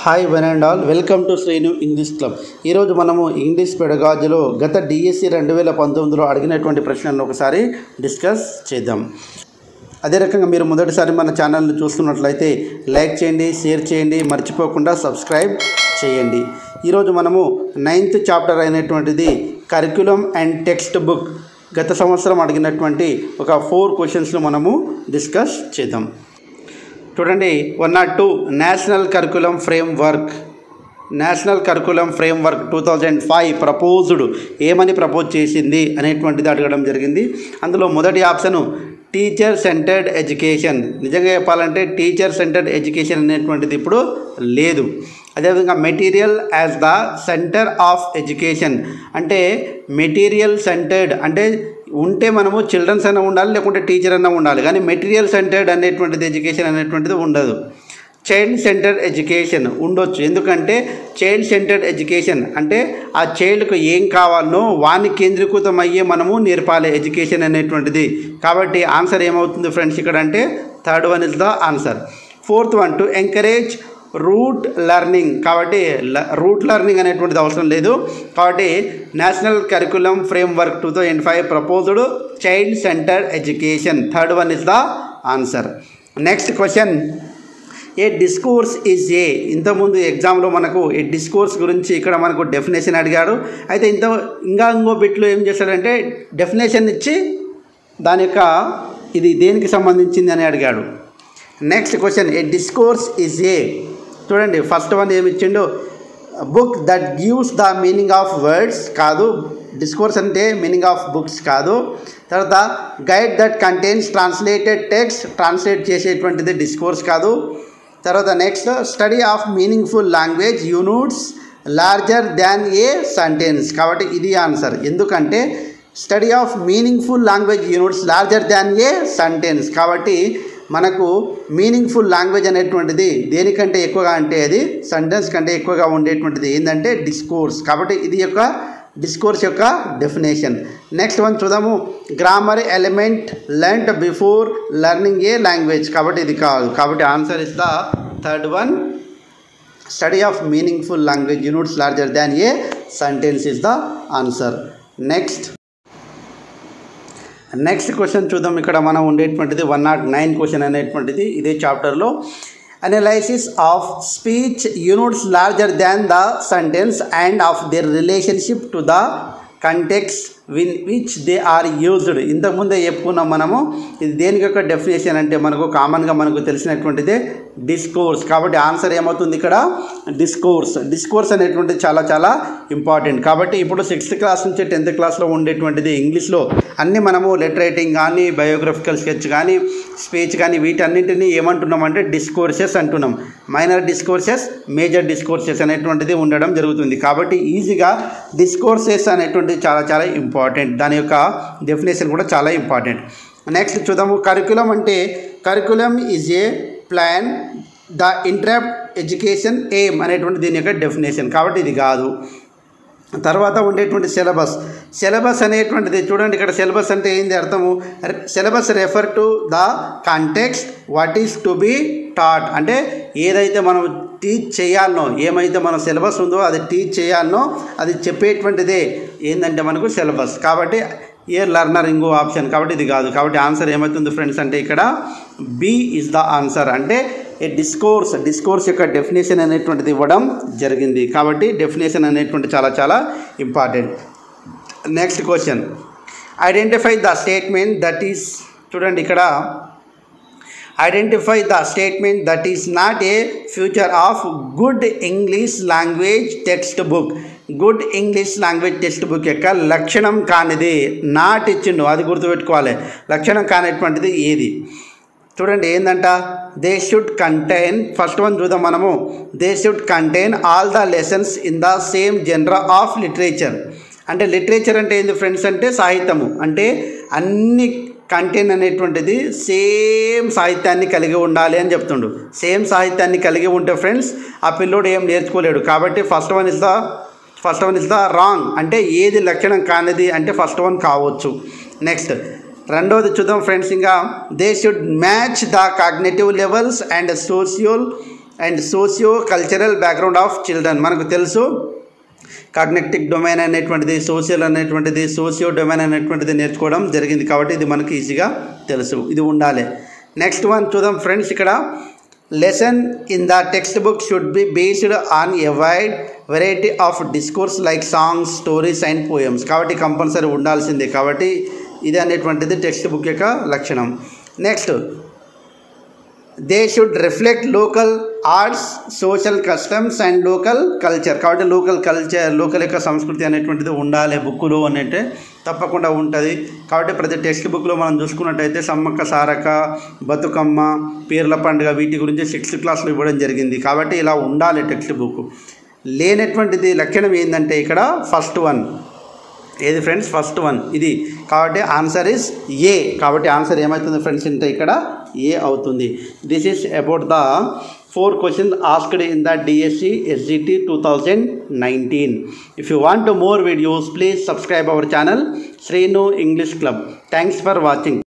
hi one and all welcome to Srinu English club ఈరోజు మనము English పెడగాజులో గత డిఎస్సి రెండు వేల పంతొమ్మిదిలో అడిగినటువంటి ప్రశ్నలను ఒకసారి డిస్కస్ చేద్దాం అదే రకంగా మీరు మొదటిసారి మన ఛానల్ని చూస్తున్నట్లయితే లైక్ చేయండి షేర్ చేయండి మర్చిపోకుండా సబ్స్క్రైబ్ చేయండి ఈరోజు మనము నైన్త్ చాప్టర్ అయినటువంటిది కరిక్యులం అండ్ టెక్స్ట్ బుక్ గత సంవత్సరం అడిగినటువంటి ఒక ఫోర్ క్వశ్చన్స్ను మనము డిస్కస్ చేద్దాం చూడండి one not two national curriculum framework national curriculum framework two thousand five proposed ఏమని ప్రపోజ్ చేసింది అనేటువంటిది అడగడం జరిగింది అందులో మొదటి ఆప్షను టీచర్ సెంటర్డ్ ఎడ్యుకేషన్ నిజంగా చెప్పాలంటే టీచర్ సెంటర్డ్ ఎడ్యుకేషన్ అనేటువంటిది ఇప్పుడు లేదు అదేవిధంగా material as the centre of education అంటే మెటీరియల్ సెంటర్డ్ అంటే ఉంటే మనము చిల్డ్రన్స్ అయినా ఉండాలి లేకుంటే టీచర్ అయినా ఉండాలి కానీ మెటీరియల్ సెంటర్డ్ అనేటువంటిది ఎడ్యుకేషన్ అనేటువంటిది ఉండదు చైల్డ్ సెంటర్డ్ ఎడ్యుకేషన్ ఉండొచ్చు ఎందుకంటే చైల్డ్ సెంటర్డ్ ఎడ్యుకేషన్ అంటే ఆ చైల్డ్కు ఏం కావాలనో వాని కేంద్రీకృతం అయ్యే మనము నేర్పాలి ఎడ్యుకేషన్ అనేటువంటిది కాబట్టి ఆన్సర్ ఏమవుతుంది ఫ్రెండ్స్ ఇక్కడ అంటే third one is the answer fourth one to encourage rote learning కాబట్టి రూట్ లెర్నింగ్ అనేటువంటిది అవసరం లేదు కాబట్టి national curriculum framework two thousand five proposed child centred education third one is the answer next question a discourse is a ఇంతకుముందు ఎగ్జామ్లో మనకు ఏ discourse గురించి ఇక్కడ మనకు డెఫినేషన్ అడిగాడు అయితే ఇంత ఇంకా ఇంకో బిట్లో ఏం చేశాడంటే డెఫినేషన్ ఇచ్చి దాని యొక్క ఇది దేనికి సంబంధించింది అని అడిగాడు next question a discourse is a చూడండి ఫస్ట్ వన్ ఏమి ఇచ్చిండు book that gives the meaning of words కాదు డిస్కోర్స్ అంటే మీనింగ్ ఆఫ్ బుక్స్ కాదు తర్వాత guide that contains translated text translate చేసేటువంటిది డిస్కోర్స్ కాదు తర్వాత next study of meaningful language units larger than a sentence కాబట్టి ఇది ఆన్సర్ ఎందుకంటే study of meaningful language units larger than a sentence కాబట్టి మనకు మీనింగ్ఫుల్ లాంగ్వేజ్ అనేటువంటిది దేనికంటే ఎక్కువగా అంటే అది సెంటెన్స్ కంటే ఎక్కువగా ఉండేటువంటిది ఏంటంటే డిస్కోర్స్ కాబట్టి ఇది యొక్క డిస్కోర్స్ యొక్క డెఫినేషన్ నెక్స్ట్ వన్ చూద్దాము grammar element learnt before learning a language కాబట్టి ఇది కాదు కాబట్టి answer is the third one study of meaningful language units larger than a sentence is the answer next next question చూద్దాం ఇక్కడ మనం ఉండేటువంటిది వన్ నాట్ నైన్ క్వశ్చన్ అనేటువంటిది ఇదే చాప్టర్లో analysis of speech units larger than the sentence and of their relationship to the context within which they are used ఇంతకుముందే చెప్పుకున్నాం మనము ఇది దేనికి యొక్క డెఫినేషన్ అంటే మనకు కామన్గా మనకు తెలిసినటువంటిదే డిస్కోర్స్ కాబట్టి ఆన్సర్ ఏమవుతుంది ఇక్కడ డిస్కోర్స్ డిస్కోర్స్ అనేటువంటిది చాలా చాలా ఇంపార్టెంట్ కాబట్టి ఇప్పుడు సిక్స్త్ క్లాస్ నుంచి టెన్త్ క్లాస్లో ఉండేటువంటిది ఇంగ్లీష్లో అన్నీ మనము లెటర్ రైటింగ్ కానీ బయోగ్రఫికల్ స్కెచ్ కానీ స్పీచ్ కానీ వీటన్నింటినీ ఏమంటున్నాం అంటే డిస్కోర్సెస్ అంటున్నాం మైనర్ డిస్కోర్సెస్ మేజర్ డిస్కోర్సెస్ అనేటువంటిది ఉండడం జరుగుతుంది కాబట్టి ఈజీగా డిస్కోర్సెస్ అనేటువంటిది చాలా చాలా ఇంపార్టెంట్ దాని యొక్క డెఫినేషన్ కూడా చాలా ఇంపార్టెంట్ నెక్స్ట్ చూద్దాము కరికులం అంటే curriculum is a plan the interrupt education aim అనేటువంటి దీని యొక్క డెఫినేషన్ కాబట్టి ఇది కాదు తర్వాత ఉండేటువంటి సిలబస్ సిలబస్ అనేటువంటిది చూడండి ఇక్కడ సిలబస్ అంటే ఏంది అర్థము syllabus refer to the context what is to be taught అంటే ఏదైతే మనం టీచ్ చేయాలనో ఏమైతే మన సిలబస్ ఉందో అది టీచ్ చేయాలనో అది చెప్పేటువంటిదే ఏంటంటే మనకు సిలబస్ కాబట్టి ఏ లర్నర్ ఇంకో ఆప్షన్ కాబట్టి ఇది కాదు కాబట్టి ఆన్సర్ ఏమవుతుంది ఫ్రెండ్స్ అంటే ఇక్కడ బి ఇస్ ద ఆన్సర్ అంటే ఏ డిస్కోర్స్ డిస్కోర్స్ యొక్క డెఫినేషన్ అనేటువంటిది ఇవ్వడం జరిగింది కాబట్టి డెఫినేషన్ అనేటువంటి చాలా చాలా important next question identify the statement that is చూడండి ఇక్కడ identify the statement that is not a feature of good English language textbook good English language textbook యొక్క లక్షణం కానిది నాట్ ఇచ్చిండు అది గుర్తుపెట్టుకోవాలి లక్షణం కానిటువంటిది ఏది చూడండి ఏంటంట they should contain first one చూద్దాం మనము they should contain all the lessons in the same genre of literature అంటే లిటరేచర్ అంటే ఏంది ఫ్రెండ్స్ అంటే సాహిత్యము అంటే అన్ని కంటెంట్ అనేటువంటిది సేమ్ సాహిత్యాన్ని కలిగి ఉండాలి అని చెప్తుండు సేమ్ సాహిత్యాన్ని కలిగి ఉంటే ఫ్రెండ్స్ ఆ పిల్లోడు ఏం నేర్చుకోలేడు కాబట్టి first one is the first one is the wrong అంటే ఏది లక్షణం కానిది అంటే ఫస్ట్ వన్ కావచ్చు నెక్స్ట్ రెండవది చూద్దాం ఫ్రెండ్స్ ఇంకా they should match the cognitive levels and social and socio cultural background of children మనకు తెలుసు కాగ్నెటిక్ డొమైన్ అనేటువంటిది సోషల్ అనేటువంటిది సోషియో డొమైన్ అనేటువంటిది నేర్చుకోవడం జరిగింది కాబట్టి ఇది మనకి ఈజీగా తెలుసు ఇది ఉండాలి నెక్స్ట్ వన్ చూద్దాం ఫ్రెండ్స్ ఇక్కడ lesson in the textbook should be based on a wide variety of discourse like songs stories and poems కాబట్టి కంపల్సరీ ఉండాల్సిందే కాబట్టి ఇది అనేటువంటిది టెక్స్ట్ బుక్ యొక్క లక్షణం next they should reflect local arts social customs and local culture కాబట్టి local culture local యొక్క సంస్కృతి అనేటువంటిది ఉండాలి బుక్కులు అంటే తప్పకుండా ఉంటుంది కాబట్టి ప్రతి టెక్స్ట్ బుక్లో మనం చూసుకున్నట్టయితే సమ్మక్క సారక బతుకమ్మ పీర్ల పండుగ వీటి గురించి సిక్స్త్ క్లాస్లో ఇవ్వడం జరిగింది కాబట్టి ఇలా ఉండాలి టెక్స్ట్ బుక్ లేనటువంటిది లక్షణం ఏంటంటే ఇక్కడ ఫస్ట్ వన్ ఏది ఫ్రెండ్స్ ఫస్ట్ వన్ ఇది కాబట్టి ఆన్సర్ ఇస్ ఏ కాబట్టి ఆన్సర్ ఏమవుతుంది ఫ్రెండ్స్ అంటే ఇక్కడ ఏ అవుతుంది this is about the four question asked in the DSC SGT two thousand nineteen if you want more videos please subscribe our channel Srinu English club thanks for watching